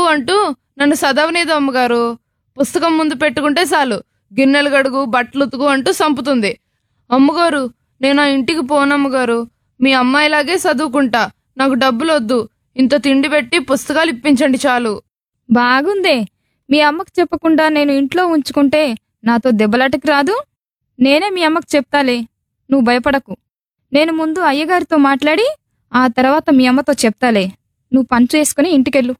అంటూ నన్ను చదవనేదు అమ్మగారు పుస్తకం ముందు పెట్టుకుంటే చాలు గిన్నెలు గడుగు బట్టలు ఉతుకు అంటూ సంపుతుంది అమ్మగారు నేను ఆ ఇంటికి పోనమ్మగారు మీ అమ్మాయిలాగే చదువుకుంటా నాకు డబ్బులు వద్దు ఇంత తిండి పెట్టి పుస్తకాలు ఇప్పించండి చాలు బాగుందే మీ అమ్మకు చెప్పకుండా నేను ఇంట్లో ఉంచుకుంటే నాతో దెబ్బలాటకి రాదు నేనే మీ అమ్మకు చెప్తాలే నువ్వు భయపడకు నేను ముందు అయ్యగారితో మాట్లాడి ఆ తర్వాత మీ అమ్మతో చెప్తాలే నువ్వు పంచు వేసుకుని ఇంటికెళ్ళు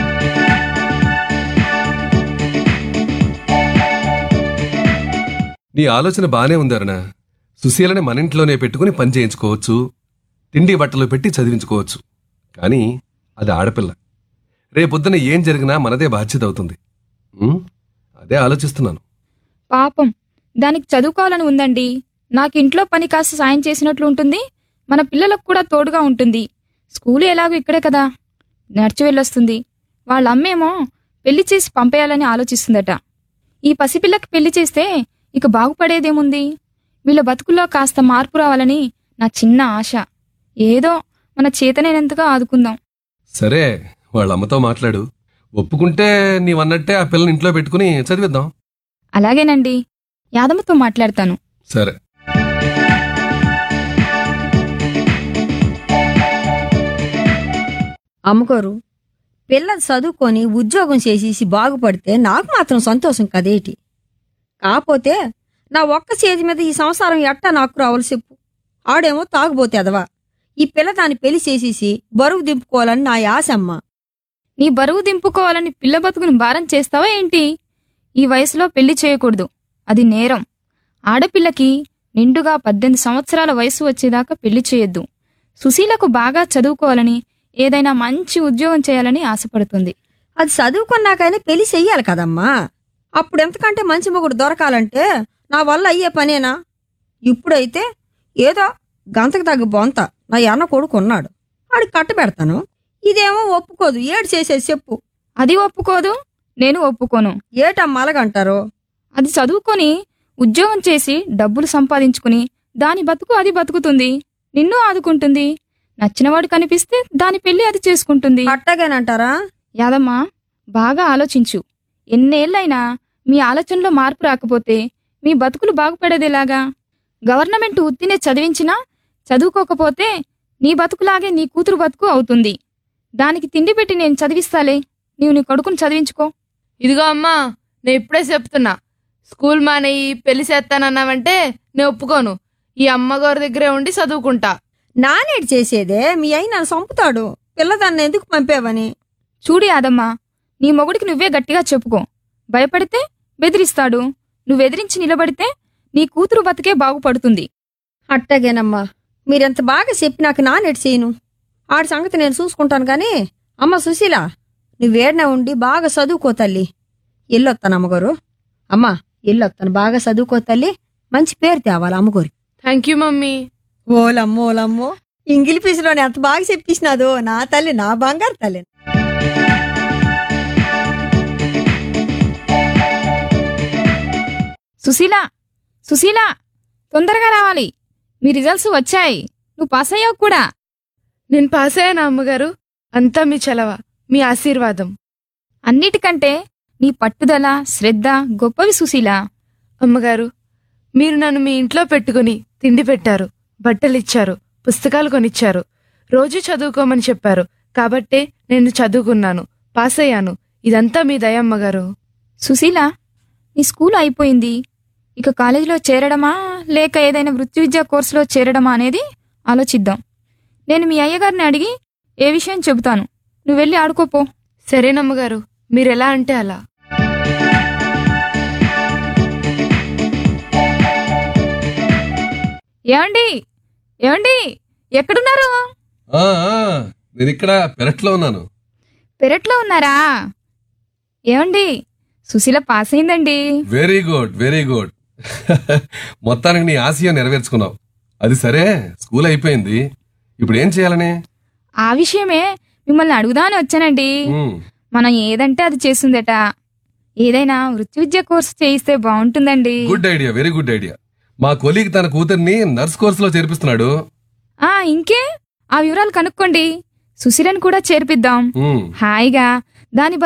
నీ ఆలోచన బానే ఉందరనా సుశీలని మన ఇంట్లోనే పెట్టుకుని పని చేయించుకోవచ్చు తిండి బట్టలు పెట్టి చదివించుకోవచ్చు కానీ అది ఆడపిల్ల రేపొద్దున ఏం జరిగినా మనదే బాధ్యత అవుతుంది ఉం? అదే ఆలోచిస్తున్నాను పాపం దానికి చదువుకోవాలని ఉందండి నాకు ఇంట్లో పని కాస్త సాయం చేసినట్లు ఉంటుంది మన పిల్లలకు కూడా తోడుగా ఉంటుంది స్కూలు ఎలాగో ఇక్కడే కదా నడిచి వెళ్ళొస్తుంది వాళ్ళ అమ్మేమో పెళ్లి చేసి పంపేయాలని ఆలోచిస్తుందట ఈ పసిపిల్లకి పెళ్లి చేస్తే ఇక బాగుపడేదేముంది వీళ్ళ బతుకుల్లో కాస్త మార్పు రావాలని నా చిన్న ఆశ ఏదో మన చేతనైనంతగా ఆదుకుందాం సరే వాళ్ళ అమ్మతో మాట్లాడు ఒప్పుకుంటే నీవన్నట్టే ఆ పిల్లని ఇంట్లో పెట్టుకుని చదివిద్దాం అలాగేనండి యాదమ్మతో మాట్లాడతాను సరే అమ్మగారు పిల్ల చదువుకొని ఉద్యోగం చేసేసి బాగుపడితే నాకు మాత్రం సంతోషం కదేటి కాకపోతే నా ఒక్క చేతి మీద ఈ సంసారం ఎట్టా నాకు రావాలి చెప్పు ఆడేమో తాగుబోతే అదవా ఈ పిల్ల దాన్ని పెళ్లి చేసేసి బరువు దింపుకోవాలని నా యాస అమ్మ నీ బరువు దింపుకోవాలని పిల్ల బతుకుని భారం చేస్తావా ఏంటి ఈ వయసులో పెళ్లి చేయకూడదు అది నేరం ఆడపిల్లకి నిండుగా పద్దెనిమిది సంవత్సరాల వయసు వచ్చేదాకా పెళ్లి చేయొద్దు సుశీలకు బాగా చదువుకోవాలని ఏదైనా మంచి ఉద్యోగం చేయాలని ఆశపడుతుంది అది చదువుకున్నాకైనా పెళ్లి చెయ్యాలి కదమ్మా అప్పుడు ఎంతకంటే మంచి మొగుడు దొరకాలంటే నా వల్ల అయ్యే పనేనా ఇప్పుడైతే ఏదో గంతకు తగ్గ బొంత నా అన్న కొడుకు ఉన్నాడు ఆడికి కట్టబెడతాను ఇదేమో ఒప్పుకోదు ఏడు చేసేది చెప్పు అది ఒప్పుకోదు నేను ఒప్పుకోను ఏటమ్మా అలాగంటారు అది చదువుకొని ఉద్యోగం చేసి డబ్బులు సంపాదించుకుని దాని బతుకు అది బతుకుతుంది నిన్ను ఆదుకుంటుంది నచ్చినవాడు కనిపిస్తే దాని పెళ్లి అది చేసుకుంటుంది అట్టగానంటారా యాదమ్మా బాగా ఆలోచించు ఎన్నేళ్లైనా మీ ఆలోచనలో మార్పు రాకపోతే మీ బతుకులు బాగుపడేదేలాగా గవర్నమెంట్ ఉత్తినే చదివించినా చదువుకోకపోతే నీ బతుకులాగే నీ కూతురు బతుకు అవుతుంది దానికి తిండి పెట్టి నేను చదివిస్తాలే నీవు నీ కొడుకుని చదివించుకో ఇదిగో అమ్మా నేను ఇప్పుడే చెప్తున్నా స్కూల్ మానేయి పెళ్లి చేస్తానన్నావంటే నేను ఒప్పుకోను ఈ అమ్మగారి దగ్గరే ఉండి చదువుకుంటా నానేటి చేసేదే మీ అయి నన్ను చంపుతాడు పిల్లదాన్ని ఎందుకు పంపేవని చూడు యాదమ్మా నీ మొగుడికి నువ్వే గట్టిగా చెప్పుకో భయపడితే బెదిరిస్తాడు నువ్వు ఎదిరించి నిలబడితే నీ కూతురు బతికే బాగుపడుతుంది అట్టగేనమ్మా మీరెంత బాగా చెప్పి నాకు నానేటి చేయను ఆడి సంగతి నేను చూసుకుంటాను కానీ అమ్మ సుశీల నువ్వేడనే ఉండి బాగా చదువుకో తల్లి ఎల్లొత్తాను అమ్మగారు అమ్మా ఎల్లొత్తాను బాగా చదువుకో తల్లి మంచి పేరు తేవాలి అమ్మగారు థ్యాంక్ యూ మమ్మీ ఓలమ్మో ఓలమ్మో ఇంగిలి పీసులోని ఎంత బాగా చెప్పేసినాదో నా తల్లి నా బంగారు తల్లి సుశీల సుశీల తొందరగా రావాలి మీ రిజల్ట్స్ వచ్చాయి నువ్వు పాస్ అయ్యావు కూడా నేను పాస్ అయ్యాను అమ్మగారు అంతా మీ చలవ మీ ఆశీర్వాదం అన్నిటికంటే నీ పట్టుదల శ్రద్ధ గొప్పవి సుశీల అమ్మగారు మీరు నన్ను మీ ఇంట్లో పెట్టుకుని తిండి పెట్టారు బట్టలిచ్చారు పుస్తకాలు కొనిచ్చారు రోజు చదువుకోమని చెప్పారు కాబట్టే నేను చదువుకున్నాను పాస్ అయ్యాను ఇదంతా మీ దయ అమ్మగారు సుశీల నీ స్కూల్ అయిపోయింది ఇక కాలేజీలో చేరడమా లేక ఏదైనా వృత్తి విద్యా కోర్సులో చేరడమా అనేది ఆలోచిద్దాం నేను మీ అయ్యగారిని అడిగి ఏ విషయం చెబుతాను నువ్వు వెళ్ళి ఆడుకోపో సరేనమ్మగారు మీరెలా అంటే అలా ఏమండి ఏమండి ఎక్కడున్నారు ఆ, ఆ, నేను ఇక్కడ పెరట్లో ఉన్నాను పెరట్లో ఉన్నారా ఏమండి సుశీల పాస్ అయిందండి వెరీ గుడ్ వెరీ గుడ్ మొత్తానికి నీ ఆశయం నెరవేర్చుకున్నావు అది సరే స్కూల్ అయిపోయింది ఇప్పుడు ఏం చేయాలని ఆ విషయమే మిమ్మల్ని అడుగుదామని వచ్చానండి ఉమ్, మనం ఏదంటే అది చేస్తుందట ఏదైనా వృత్తి విద్య కోర్సు చేయిస్తే బాగుంటుందండి good idea very good idea మా కొలీగ్ తన కూతుర్ని నర్స్ కోర్సులో చేర్పిస్తున్నాడు ఆ ఇంకే ఆ వివరాలు కనుక్కోండి సుశీలను కూడా చేర్పిద్దాం ఉమ్. హాయిగా దాని